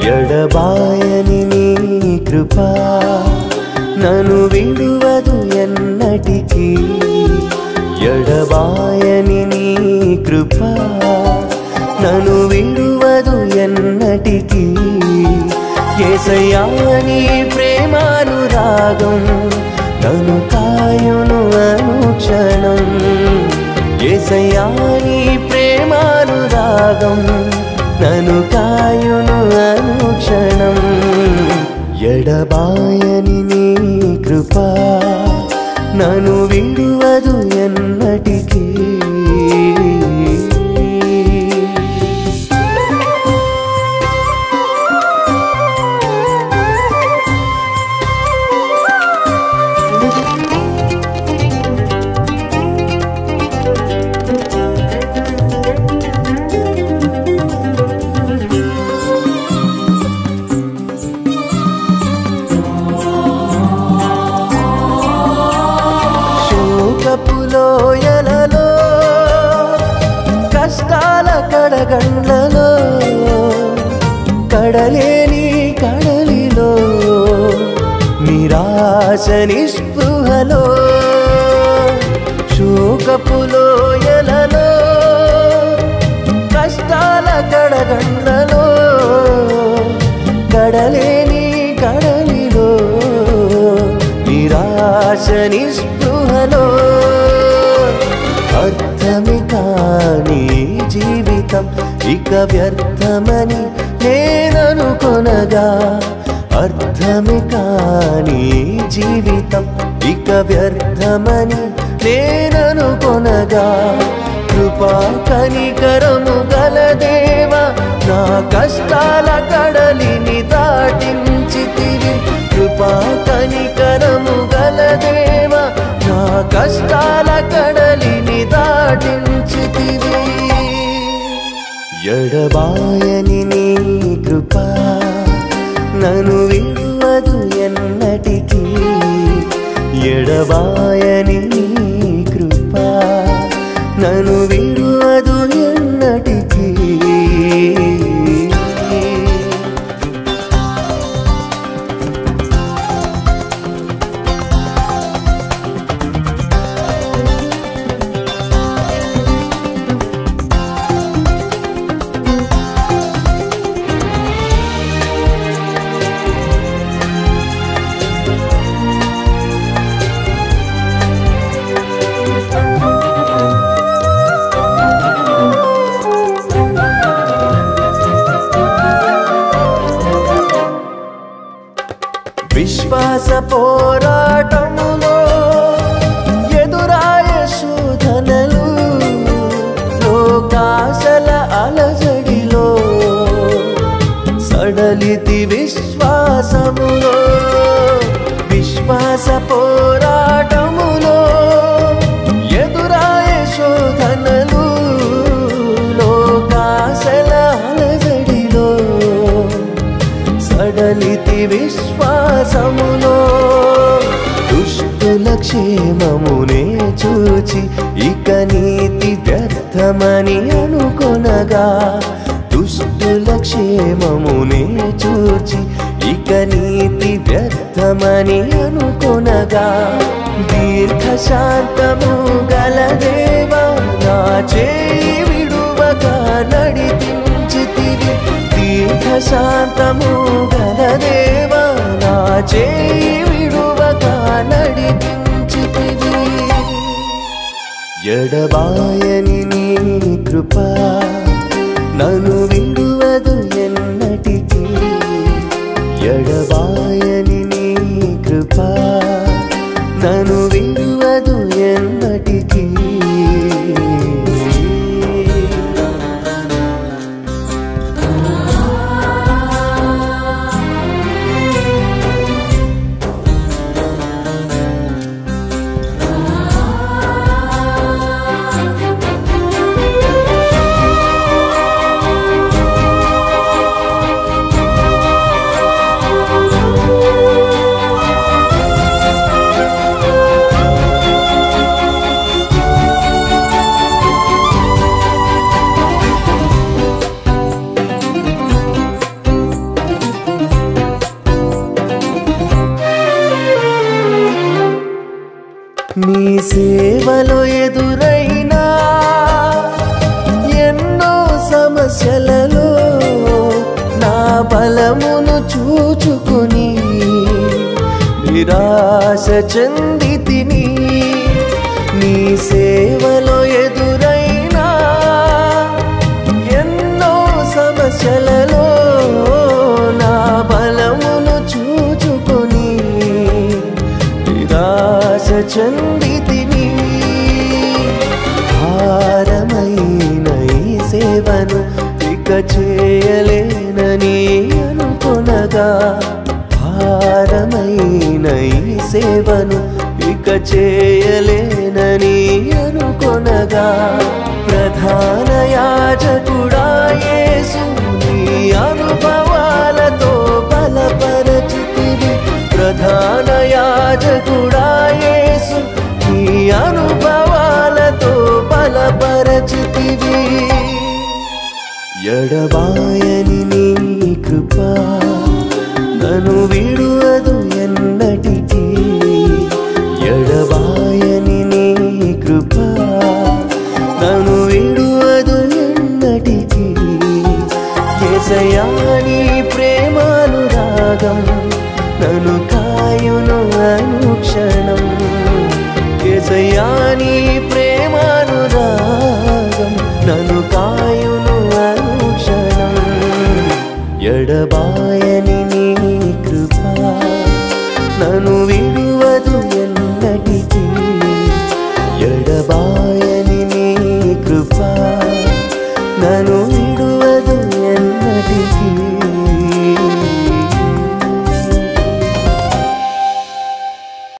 ఎడబాయని నీ కృప నన్ను విడువదు ఎన్నటికీ ఎడబాయని నీ కృప నన్ను విడువదు ఎన్నటికీ ఏసయ్యా నీ ప్రేమానురాగం నన్ను కాయును అనుక్షణం ఏసయ్యా నీ ప్రేమానురాగం నన్ను కాయును అనుక్షణం ఎడబాయని నీ కృప నన్ను విడువదు ఎన్నటికీ శోకపులోయలలో కష్టాల కడగండ్లలో కడలేని కడలిలో నిరాశ నిస్పృహలో శోకపులోయలలో కష్టాల కడగండ్లలో కడలేని కడలిలో నిరాశ నిస్పృహలో అర్థమే కాని జీవితం ఇక వ్యర్థమని నేననుకొనగా అర్థమే కాని జీవితం ఇక వ్యర్థమని నేననుకొనగా కృపా కనికరము గల దేవా నా కష్టాల కడలిని దాటించితివి కృపా కనికరము గల దేవా నా కష్టాల కడలిని దాటించితివి ఎడబాయని నీ కృప నన్ను విడువదు ఎన్నటికీ ఎడబాయని నీ కృప నన్ను విడువదు ఎన్నటికీ విశ్వాస పోరాటములో ఎదురాయ శోధనలు లోకాశల అలజడిలో సడలితి విశ్వాసములో విశ్వాస పోరాటములో ఎదురాయ శోధనలు లోకాశల అలజడిలో సడలితి విశ్వాసములో దుష్టుల క్షేమమునే చూచి ఇక నీతి వ్యర్థమని అనుకొనగా దుష్టుల క్షేమమునే చూచి ఇక నీతి వ్యర్థమని అనుకొనగా దీర్ఘశాంతము గల దేవా నా చేయి విడువగా నడిపించితివి దీర్ఘశాంతము గల దేవా నా చేయి విడువగా నడిపించితివి ఎడబాయని నీ కృప నన్ను విడువదు ఎన్నటికీ ఎడబాయని నీ కృప నన్ను విడువదు ఎన్నటికీ ఆ సేవలో ఎదురైనా ఎన్నో సమస్యలలో నా బలమును చూచుకొని నిరాశ చెంది తిని నీ సేవలో ఎదురైనా ఎన్నో సమస్యలలో నా బలమును చూచుకొని నిరాశ చెంది తిని భారమైన ఈ సేవను ఇక చేయలేనని అనుకొనగా భారమైన ఈ సేవను ఇక చేయలేనని అనుకొనగా ప్రధాన యాజకుడా యేసు నీ అనుభవాలతో బలపరచితివి ప్రధాన యాజకుడా యేసు నీ అనుభవాలతో బలపరచితివి ఎడబాయని నీ కృప నన్ను విడువదు ఎన్నటికీ ఎడబాయని నీ కృప నన్ను విడువదు ఎన్నటికీ కేసయా నీ ప్రేమానురాగం నన్ను కాయును అనుక్షణం కేసయా నీ